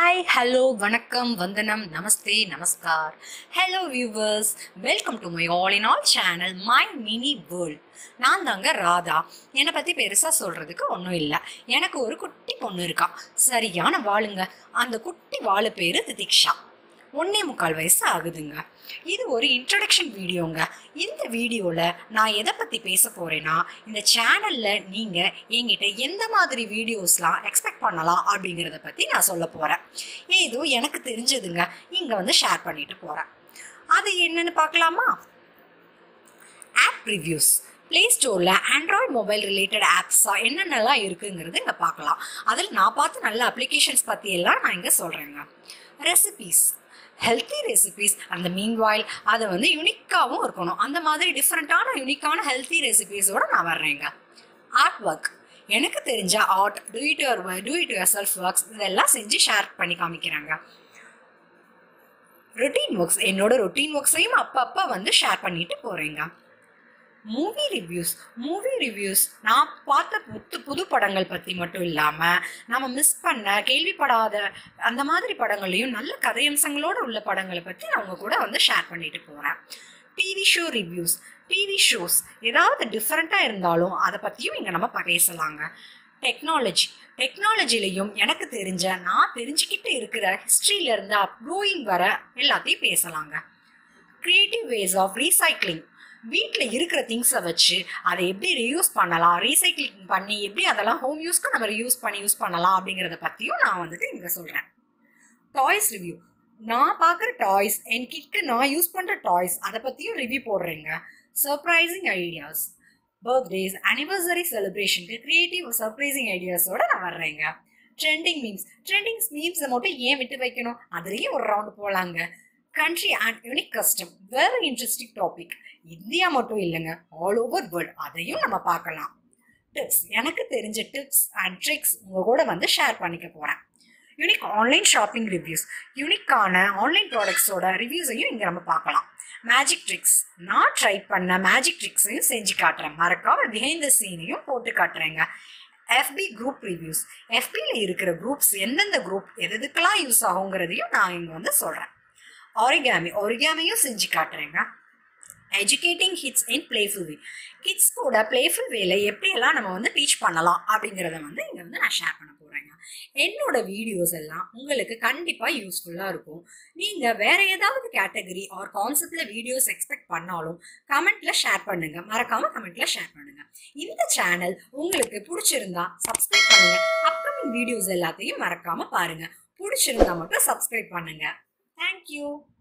hi hello வணக்கம் வந்தனம் நமஸ்தே நமஸ்கார் hello viewers welcome to my all in all channel my mini world நான் தாங்க ராதா என்னை பற்றி பெருசாக சொல்கிறதுக்கு ஒன்றும் இல்லை எனக்கு ஒரு குட்டி பொண்ணு இருக்கா சரியான வாளுங்க அந்த குட்டி வாழு பேர் திதிக்ஷா ஒன்னே முக்கால் வயசு ஆகுதுங்க இது ஒரு இன்ட்ரடக்ஷன் வீடியோங்க இந்த வீடியோவில் நான் எதை பற்றி பேச போகிறேன்னா இந்த சேனலில் நீங்கள் என்கிட்ட எந்த மாதிரி வீடியோஸ்லாம் எக்ஸ்பெக்ட் பண்ணலாம் அப்படிங்கிறத பற்றி நான் சொல்ல போகிறேன் ஏதோ எனக்கு தெரிஞ்சதுங்க இங்கே வந்து ஷேர் பண்ணிட்டு போகிறேன் அது என்னன்னு பார்க்கலாமா ஆப் ரிவ்யூஸ் ப்ளே ஸ்டோரில் ஆண்ட்ராய்ட் மொபைல் ரிலேட்டட் ஆப்ஸாக என்னென்னலாம் இருக்குங்கிறது இங்கே பார்க்கலாம் அதில் நான் பார்த்த நல்ல அப்ளிகேஷன்ஸ் பற்றி எல்லாம் நான் இங்கே சொல்கிறேங்க ரெசிபீஸ் ஹெல்த்தி ரெசிபீஸ் அந்த மீன் வாயில் அதை வந்து யுனிக்காகவும் இருக்கணும் அந்த மாதிரி டிஃப்ரெண்ட்டான யுனிக்கான ஹெல்த்தி ரெசிபீஸோட நான் வர்றேங்க ஆர்ட் ஒர்க் எனக்கு தெரிஞ்ச art do it your do it yourself works இதெல்லாம் செஞ்சு ஷேர் பண்ணி காமிக்கிறாங்க ரொட்டீன் ஒர்க்ஸ் என்னோட ரொட்டீன் ஒர்க்ஸையும் அப்பப்போ வந்து ஷேர் பண்ணிட்டு போகிறேங்க மூவி ரிவ்யூஸ் மூவி ரிவ்யூஸ் நான் பார்த்த புது புது படங்கள் பற்றி மட்டும் இல்லாமல் நம்ம மிஸ் பண்ண கேள்விப்படாத அந்த மாதிரி படங்களையும் நல்ல கதையம்சங்களோடு உள்ள படங்களை பற்றி அவங்க கூட வந்து ஷேர் பண்ணிட்டு போகிறேன் TV show reviews TV shows ஏதாவது டிஃப்ரெண்ட்டாக இருந்தாலும் அதை பற்றியும் இங்கே நம்ம பேசலாங்க டெக்னாலஜி டெக்னாலஜிலையும் எனக்கு தெரிஞ்ச நான் தெரிஞ்சுக்கிட்டு இருக்கிற ஹிஸ்ட்ரியிலேருந்து அப்கோயிங் வர எல்லாத்தையும் பேசலாங்க க்ரியேட்டிவ் வேஸ் ஆஃப் ரீசைக்ளிங் வீட்டில் இருக்கிற திங்ஸை வச்சு அதை எப்படி ரீயூஸ் பண்ணலாம் ரீசைக்ளிங் பண்ணி எப்படி அதெல்லாம் ஹோம் யூஸ்க்கு நம்ம ரீயூஸ் பண்ணி யூஸ் பண்ணலாம் அப்படிங்கிறத பற்றியும் நான் வந்துட்டு இங்கே சொல்கிறேன் டாய்ஸ் ரிவ்யூ நான் பார்க்குற டாய்ஸ் என் கிட்ட நான் யூஸ் பண்ணுற டாய்ஸ் அதை பற்றியும் ரிவ்யூ போடுறேங்க சர்ப்ரைசிங் ஐடியாஸ் பர்த்டேஸ் அனிவர்சரி செலிப்ரேஷனுக்கு க்ரியேட்டிவ் சர்ப்ரைசிங் ஐடியாஸோட நான் வர்றேங்க ட்ரெண்டிங் மீம்ஸ் ட்ரெண்டிங் மீம்ஸை மட்டும் ஏன் விட்டு வைக்கணும் அதுலேயும் ஒரு ரவுண்டு போகலாங்க country and unique custom very interesting topic India மட்டும் இல்லைங்க ஆல் ஓவர் வேர்ல்ட் அதையும் நம்ம பார்க்கலாம் டிப்ஸ் எனக்கு தெரிஞ்ச டிப்ஸ் அண்ட் ட்ரிக்ஸ் உங்கள் கூட வந்து ஷேர் பண்ணிக்க போகிறேன் யூனிக் ஆன்லைன் ஷாப்பிங் ரிவ்யூஸ் யூனிக்கான ஆன்லைன் ப்ராடக்ட்ஸோட ரிவ்யூஸையும் இங்கே நம்ம பார்க்கலாம் மேஜிக் ட்ரிக்ஸ் நான் ட்ரை பண்ண மேஜிக் ட்ரிக்ஸையும் செஞ்சு காட்டுறேன் மறக்காம பிஹைண்ட் த சீனையும் போட்டு காட்டுறேங்க எஃபி குரூப் ரிவ்யூஸ் எஃபியில் இருக்கிற குரூப்ஸ் எந்தெந்த குரூப் எது எதுக்கெல்லாம் யூஸ் ஆகுங்கிறதையும் நான் இங்கே வந்து சொல்கிறேன் ஆரிகாமி ஆரிகாமியும் செஞ்சு காட்டுறேங்க educating hits in playful way kids கூட பிளேஃபுல் வேலை எப்படியெல்லாம் நம்ம வந்து டீச் பண்ணலாம் அப்படிங்கிறத வந்து இங்கே வந்து நான் ஷேர் பண்ண போகிறேங்க என்னோட வீடியோஸ் எல்லாம் உங்களுக்கு கண்டிப்பாக யூஸ்ஃபுல்லாக இருக்கும் நீங்கள் வேற ஏதாவது கேட்டகரி ஆர் கான்செப்டில் வீடியோஸ் எக்ஸ்பெக்ட் பண்ணாலும் கமெண்ட்டில் ஷேர் பண்ணுங்க மறக்காம கமெண்ட்டில் ஷேர் பண்ணுங்க இந்த சேனல் உங்களுக்கு பிடிச்சிருந்தா சப்ஸ்கிரைப் பண்ணுங்க அப்கமிங் வீடியோஸ் எல்லாத்தையும் மறக்காம பாருங்க பிடிச்சிருந்தா மட்டும் சப்ஸ்கிரைப் பண்ணுங்க தேங்க்யூ